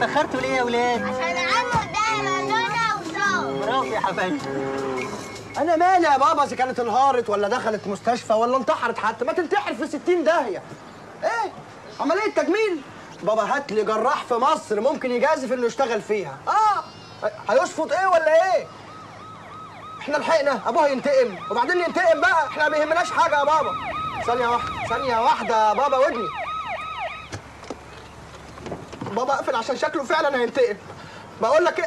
اتاخرتوا ليه يا ولاد عشان عمو ده لونا وصوت برافو يا حبايبي انا مالي يا بابا اذا كانت انهارت ولا دخلت مستشفى ولا انتحرت حتى ما تنتحر في 60 داهيه ايه عمليه تجميل بابا هات لي جراح في مصر ممكن يجازف انه يشتغل فيها اه هيشفط ايه ولا ايه احنا لحقنا ابوها ينتقم وبعدين ينتقم بقى احنا ما يهمناش حاجه يا بابا ثانيه واحده ثانيه واحده يا بابا ودني بابا اقفل عشان شكله فعلا هينتقم بقول لك ايه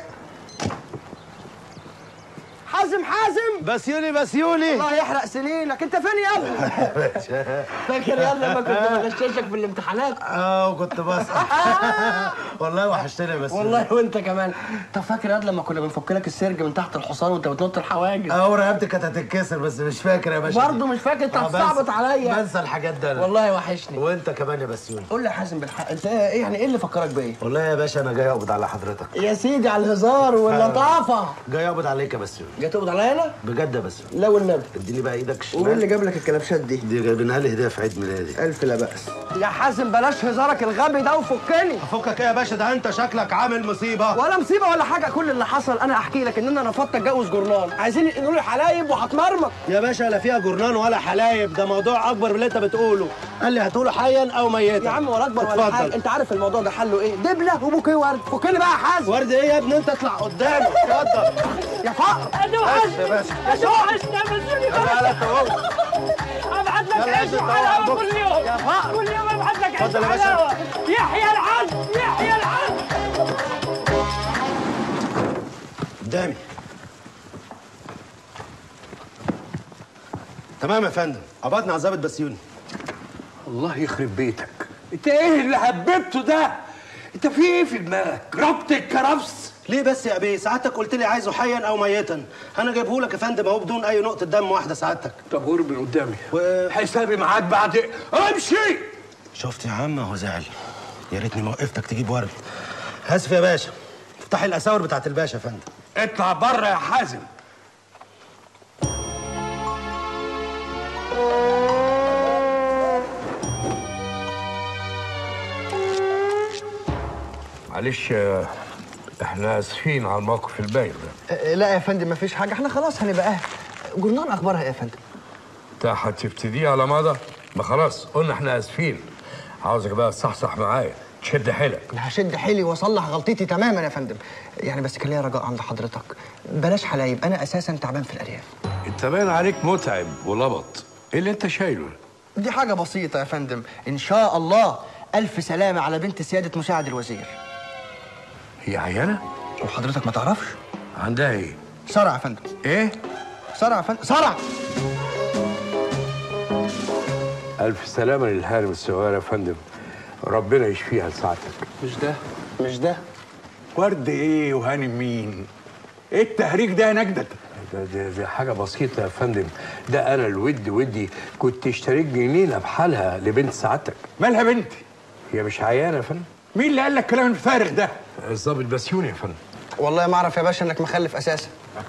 حازم حازم بسيوني بسيوني الله يحرق سنينك انت فين يا ابني فاكر يا لما كنت بغششك في الامتحانات اه وكنت بسأل والله وحشتني بس والله وانت كمان طب فاكر يا لما كنا بنفك لك السرج من تحت الحصان وانت بتنط الحواجز اه رقبتي كانت هتتكسر بس مش فاكر يا باشا برضه مش فاكر انت آه، بنسى- هتصعبط عليا بنسى الحاجات ده أنا. والله وحشني وانت كمان يا بسيوني قول لي يا حازم بالحق انت ايه يعني ايه اللي فكرك بايه والله يا باشا انا جاي اقبض على حضرتك يا سيدي على الهزار واللطافه جاي اقبض عليك يا بسيوني جاي تقبض عليا انا بجد يا بسيوني لا والنبي اديني بقى ايدك ومين اللي الشمال جاب لك الكلبشات دي دي جايبينها لي هديه في عيد ميلادي الف لا باس يا حازم بلاش هزارك الغبي ده وفكني فكك ايه يا باشا ده انت شكلك عامل مصيبه ولا مصيبه ولا حاجه كل اللي حصل انا احكي لك ان انا رفضت اتجوز جورنان عايزين ينقلوا لي حلايب وهتمرمط يا باشا لا فيها جرنان ولا حلايب ده موضوع اكبر من اللي انت بتقوله قال لي هتقوله حيا او ميتا يا عم ولا اكبر ولا اتفضل. حاجه انت عارف الموضوع ده حله ايه دبله وبوكيه ورد فكني بقى يا حازم ورد ايه يا ابني انت اطلع قدامي اتفضل يا فقر انا وحشني انا وحشني يا مسجوني تعالى اهو ابعت لك يلا عيش يا وحلاوه بص. كل يوم يا فقر. كل يوم ابعت لك عيش اتفضل يا باشا. وحلاوه يحيى العز يحيى العز قدامي تمام يا فندم قبضنا على ظابط بسيوني الله يخرب بيتك انت ايه اللي هببته ده انت في ايه في دماغك ربط الكرفس ليه بس يا ابي سعادتك قلت لي عايزه حيا او ميتا انا جايبه لك يا فندم اهو بدون اي نقطه دم واحده سعادتك طب قرب من قدامي و- حسابي معاك بعد امشي شفت يا عم اهو زعل يا ريتني ما وقفتك تجيب ورد اسف يا باشا افتحي الاساور بتاعت الباشا يا فندم اطلع بره يا حازم معلش آه، احنا اسفين على الموقف البايخ ده أه، لا يا فندم مفيش حاجه احنا خلاص هنبقى اهل جورنان اخبارها ايه يا فندم انت هتبتدي على ماضى ما خلاص قلنا احنا اسفين عاوزك بقى تصحصح معايا تشد حيلك انا هشد حيلي واصلح غلطتي تماما يا فندم يعني بس كان ليا رجاء عند حضرتك بلاش حلايب انا اساسا تعبان في الارياف انت باين عليك متعب ولبط ايه اللي انت شايله دي حاجه بسيطه يا فندم ان شاء الله الف سلامه على بنت سياده مساعد الوزير هي عيانه وحضرتك ما تعرفش عندها ايه صرع يا فندم ايه صرع يا فندم صرع الف سلامه للهارم الصغير يا فندم ربنا يشفيها لساعتك مش ده مش ده ورد ايه وهانم مين؟ ايه التهريج ده يا نجدة؟ ده, ده, ده حاجة بسيطة يا فندم ده أنا الود ودي كنت اشتريت جنينة بحالها لبنت سعادتك مالها بنتي؟ هي مش عيانة يا فندم مين اللي قال لك الكلام الفارغ ده؟ الظابط بسيوني يا فندم والله ما اعرف يا باشا انك مخلف اساسا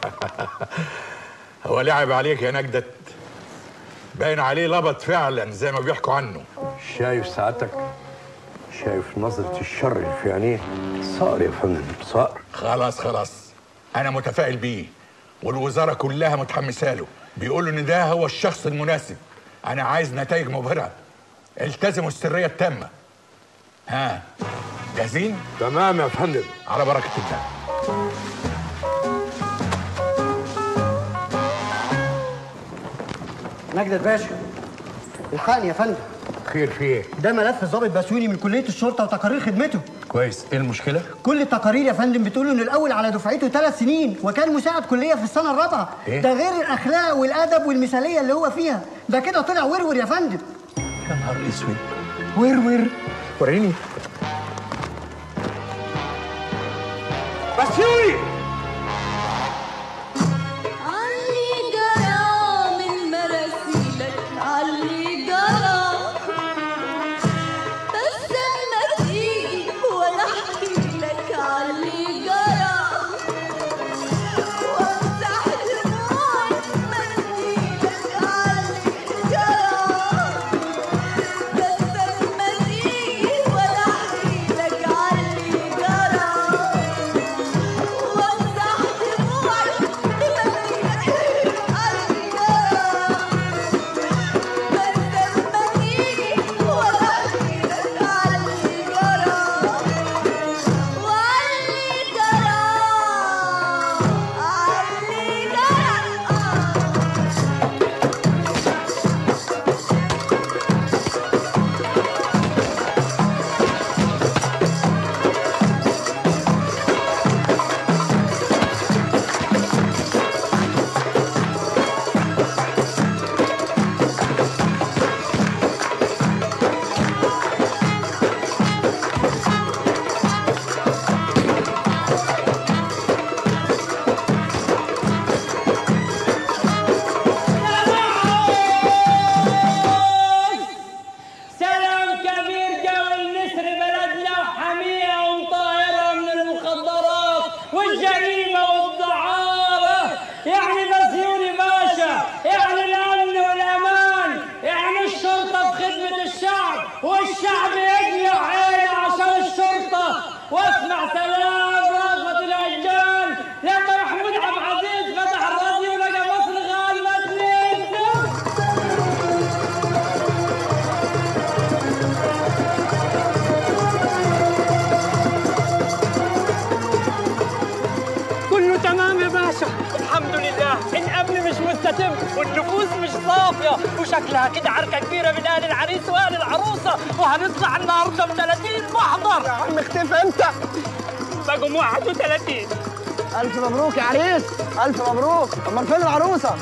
هو لعب عليك يا نجدة باين عليه لبط فعلا زي ما بيحكوا عنه شايف سعادتك شايف نظرة الشر اللي في عينيه صقر يا فندم صقر خلاص خلاص انا متفائل بيه والوزارة كلها متحمسة له بيقولوا ان ده هو الشخص المناسب انا عايز نتائج مبهرة التزموا السرية التامة ها جاهزين؟ تمام يا فندم على بركة الله مجدد باشا الحقني يا فندم خير في ايه؟ ده ملف الضابط بسيوني من كليه الشرطه وتقارير خدمته كويس ايه المشكلة؟ كل التقارير يا فندم بتقول ان الاول على دفعته ثلاث سنين وكان مساعد كليه في السنه الرابعه إيه؟ ده غير الاخلاق والادب والمثاليه اللي هو فيها ده كده طلع ورور يا فندم يا نهار اسود ورور وريني بسيوني علي جرى من مراسيلك علي جرى بس اما تيجي وانا احكي لك علي جرى وامسح دموعي بمنديلك علي جرى بس اما تيجي وانا احكي لك علي جرى باشا الحمد لله الامن مش مستتب والنفوس مش صافيه وشكلها كده عركه كبيره من اهل العريس واهل العروسه وهنطلع النهارده ب 30 محضر يا عم اختفي انت بقوا 31 الف مبروك يا عريس الف مبروك امال فين العروسه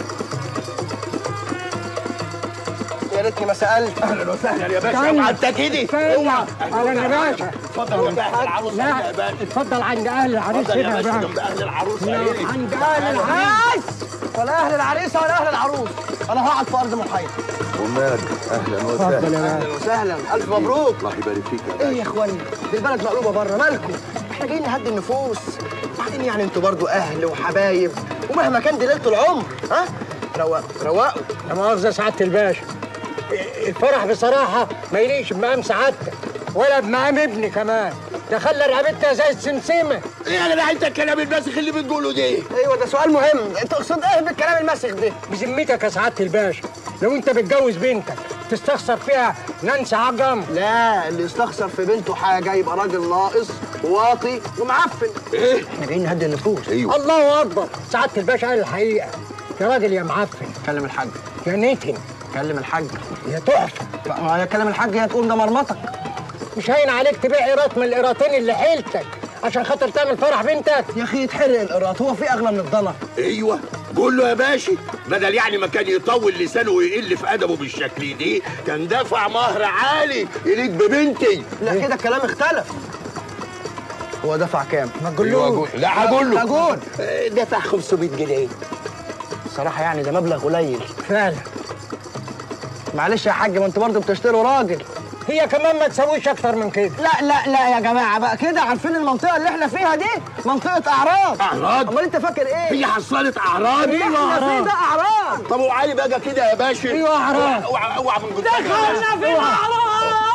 يا ريتني ما سالت اهلا وسهلا يا باشا اوعى انت كده اوعى اهلا يا باشا اتفضل جنب اهل العروس لا يا باشا اتفضل عند اهل العريس اتفضل يا هنا يا باشا باشا جنب اهل العروس يا لا، عيني. عند اهل العريس بس ولا اهل العريسه ولا اهل العروس انا هقعد في ارض محايده ومال اهلا اتفضل وسهلا يا باشا اهلا وسهلا الف مبروك الله يبارك فيك يا ايه يا اخوانا دي البلد مقلوبه بره مالكم احنا جايين نهدي النفوس بعدين يعني انتوا برضو اهل وحبايب ومهما كان دي ليله العمر ها روقوا روقوا لا مؤاخذة سعادة الباشا الفرح بصراحة ما يليقش بمقام سعادتك ولا بمقام ابني كمان ده خلى رقبتها زي السمسمة ايه يا جدع انت الكلام الماسخ اللي بتقوله ده ايوه ده سؤال مهم انت تقصد ايه بالكلام المسخ ده بذمتك يا سعادة الباشا لو انت بتجوز بنتك تستخسر فيها نانسي عجم لا اللي يستخسر في بنته حاجه يبقى راجل ناقص واطي ومعفن ايه احنا جايين نهدي النفوس ايوه الله اكبر سعادة الباشا قال الحقيقة يا راجل يا معفن كلم الحاج يا نتن كلم الحاج يا تحفة ما هي كلم الحاج هي تقول ده مرمطك مش هين عليك تبيع قيراط من القيراطين اللي حيلتك عشان خاطر تعمل فرح بنتك يا اخي يتحرق القراط هو في اغلى من الضنا ايوه قول له يا باشا بدل يعني ما كان يطول لسانه ويقل في ادبه بالشكل دي كان دفع مهر عالي يليق ببنتي لا كده الكلام اختلف هو دفع كام؟ ما تقولوش لا هقول له هقول. آه، دفع 500 جنيه الصراحه يعني ده مبلغ قليل فعلا معلش يا حاج ما انتوا برضه بتشتروا راجل هي كمان ما تسويش اكتر من كده لا لا لا يا جماعه بقى كده عارفين المنطقه اللي احنا فيها دي منطقه اعراض أعراض؟ امال انت فاكر ايه هي حصلت اعراض اللي احنا فيه ده اعراض طب وعلي بقى كده يا باشا أيوة أعراض. اوعى اوعى من قدامك دخلنا في الاعراض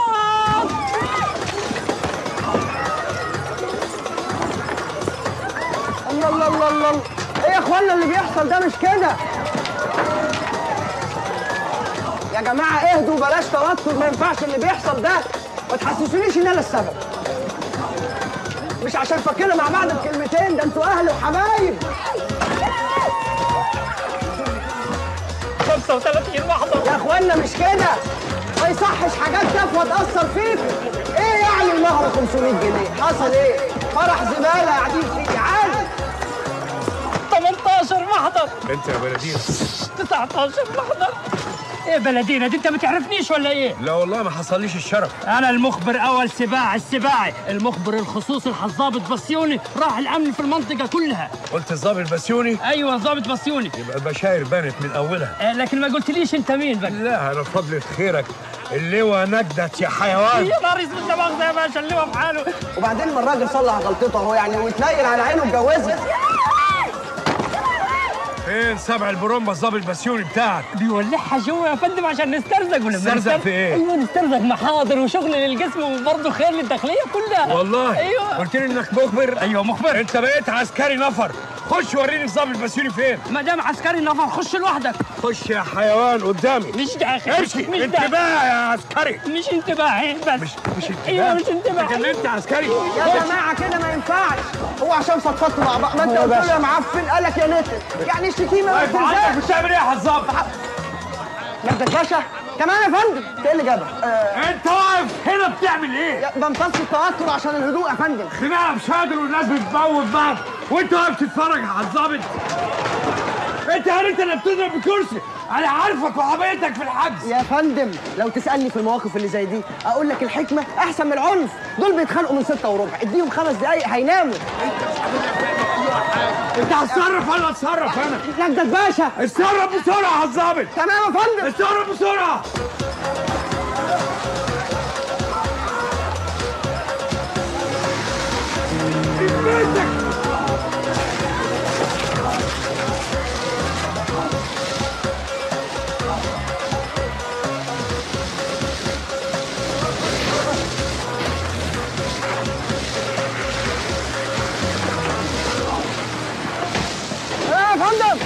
الله الله الله الله ايه يا اخوانا اللي بيحصل ده مش كده يا جماعه اهدوا بلاش توتر ما ينفعش اللي بيحصل ده ما تحسسونيش ان انا السبب مش عشان فاكرين مع بعض بكلمتين ده انتوا اهل وحبايب 35 محضر يا اخوانا مش كده ما يصحش حاجات تافهه تاثر فيكم ايه يعني المهر 500 جنيه حصل ايه فرح زباله قاعدين فيه عادي 18 محضر انت يا بلدين 19 محضر ايه بلدينا دي انت ما تعرفنيش ولا ايه؟ لا والله ما حصليش الشرف انا المخبر اول سباع السباعي المخبر الخصوصي الحظابط بسيوني راح الامن في المنطقه كلها قلت الظابط بسيوني ايوه ضابط بسيوني يبقى البشاير بانت من اولها آه لكن ما قلتليش انت مين بقى لا انا بفضل خيرك اللواء نجدت يا حيوان يا نهار اسود لا مؤاخذه يا باشا اللي هو في حاله وبعدين ما الراجل صلح غلطته اهو يعني ويتنيل على عينه اتجوزها فين سبع البرومبا الظابط بسيوني بتاعك بيولعها جوا يا فندم عشان نسترزق ولا نسترزق في إيه؟ ايوه نسترزق محاضر وشغل للقسم وبرضه خير للداخليه كلها والله ايوه قلت لي انك مخبر ايوه مخبر انت بقيت عسكري نفر خش وريني الظابط بسيوني فين ما دام عسكري نفر خش لوحدك خش يا حيوان قدامي مش داخل امشي مش داخل انتباه يا عسكري مش انتباهي بس مش مش انتباه ايوه مش انتباه لكن انت عسكري يا جماعه كده ما ينفعش هو عشان فضفضتوا مع بعض ما انت قلت له يا معفن قال لك يا نتن يعني الشتيمه ما واقف عندك تنزلش بتعمل ايه يا حظاب مجدك باشا كمان يا فندم انت ايه اللي جابك؟ آه انت واقف هنا بتعمل ايه يا- بمتص التوتر عشان الهدوء يا فندم خناقه مش قادر والناس بتموت بعض وانت واقف تتفرج على الظابط انت هل انت اللي بتضرب بكرسي انا عارفك وحبيتك في الحجز يا فندم لو تسالني في المواقف اللي زي دي اقول لك الحكمه احسن من العنف دول بيتخانقوا من ستة وربع اديهم خمس دقايق هيناموا انت هتصرف ولا اتصرف انا مجدك باشا اتصرف بسرعه يا الظابط تمام يا فندم اتصرف بسرعه بيتك يا فندم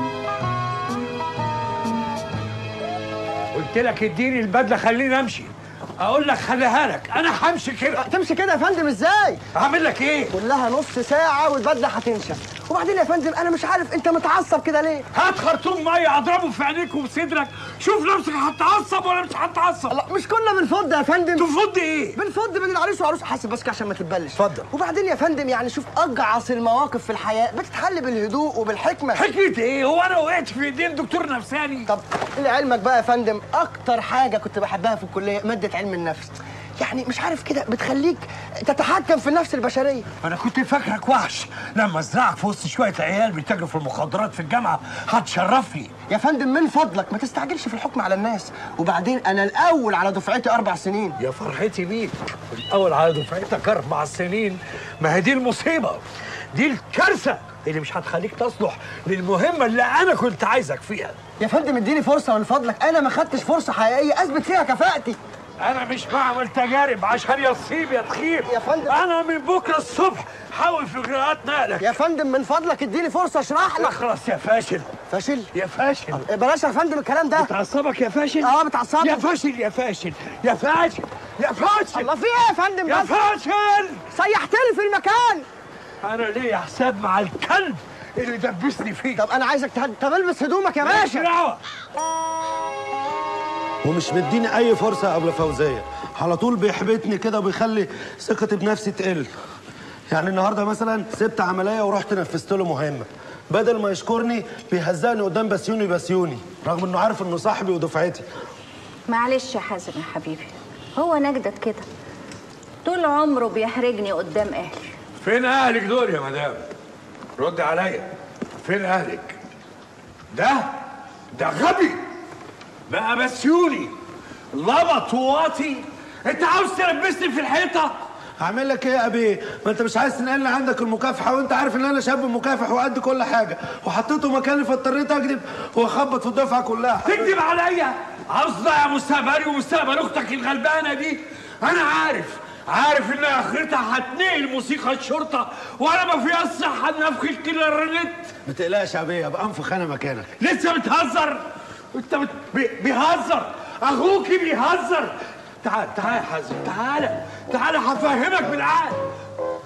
قلت لك اديني البدله خليني امشي اقول لك خليها لك انا همشي كده تمشي كده يا فندم ازاي هعمل لك ايه كلها نص ساعه والبدله هتنشف وبعدين يا فندم انا مش عارف انت متعصب كده ليه هات خرطوم ميه اضربه في عينيك وفي صدرك شوف نفسك هتعصب ولا مش هتعصب لا مش كنا بنفض يا فندم تفض ايه بنفض بين العريس وعروس حاسب بس كده عشان ما تتبلش اتفضل. وبعدين يا فندم يعني شوف اجعص المواقف في الحياه بتتحل بالهدوء وبالحكمه حكمة ايه هو انا وقعت في ايدين دكتور نفساني طب لعلمك بقى يا فندم اكتر حاجه كنت بحبها في الكليه ماده علم النفس يعني مش عارف كده بتخليك تتحكم في النفس البشريه انا كنت فاكرك وحش لما ازرعك في وسط شويه عيال بيتاجروا في المخدرات في الجامعه هتشرفني يا فندم من فضلك ما تستعجلش في الحكم على الناس وبعدين انا الاول على دفعتي اربع سنين يا فرحتي بيك الاول على دفعتك اربع سنين ما هي دي المصيبه دي الكارثه اللي مش هتخليك تصلح للمهمه اللي انا كنت عايزك فيها يا فندم اديني فرصه من فضلك انا ما خدتش فرصه حقيقيه اثبت فيها كفاءتي انا مش بعمل تجارب عشان يصيب يا تخيب يا فندم. انا من بكره الصبح حاول في اجراءات نقلك يا فندم من فضلك اديني فرصه اشرح لك اخلص يا فاشل فاشل يا فاشل بلاش يا فندم الكلام ده بتعصبك يا فاشل اه بتعصبني. يا فاشل يا فاشل يا فاشل يا فاشل الله في ايه يا فندم يا بس فاشل سيحتني في المكان انا ليا حساب مع الكلب اللي دبسني فيه طب انا عايزك تهد... طب البس هدومك يا ماليش باشا دعوه ومش مديني اي فرصه يا ابله فوزيه على طول بيحبطني كده وبيخلي ثقتي بنفسي تقل يعني النهارده مثلا سبت عمليه ورحت نفذت له مهمه بدل ما يشكرني بيهزقني قدام بسيوني بسيوني رغم انه عارف انه صاحبي ودفعتي معلش يا حازم يا حبيبي هو نجدت كده طول عمره بيحرجني قدام اهلي فين اهلك دول يا مدام رد عليا فين اهلك ده ده غبي بقى بسيوني لبط وواطي انت عاوز تلبسني في الحيطه هعمل لك ايه يا ابي ما انت مش عايز تنقلني عندك المكافحه وانت عارف ان انا شاب مكافح وقد كل حاجه وحطيته مكاني فاضطريت اكذب واخبط في الدفعه كلها تكذب عليا عاوز تضيع مستقبلي ومستقبل اختك الغلبانه دي انا عارف عارف ان اخرتها هتنقل موسيقى الشرطه وانا ما في الصحه انفخ الكلارنت ما تقلقش يا ابي ابقى انفخ انا مكانك لسه بتهزر انت بت... بي... بيهزر اخوكي بيهزر تعال تعال يا حازم تعال تعال هفهمك بالعقل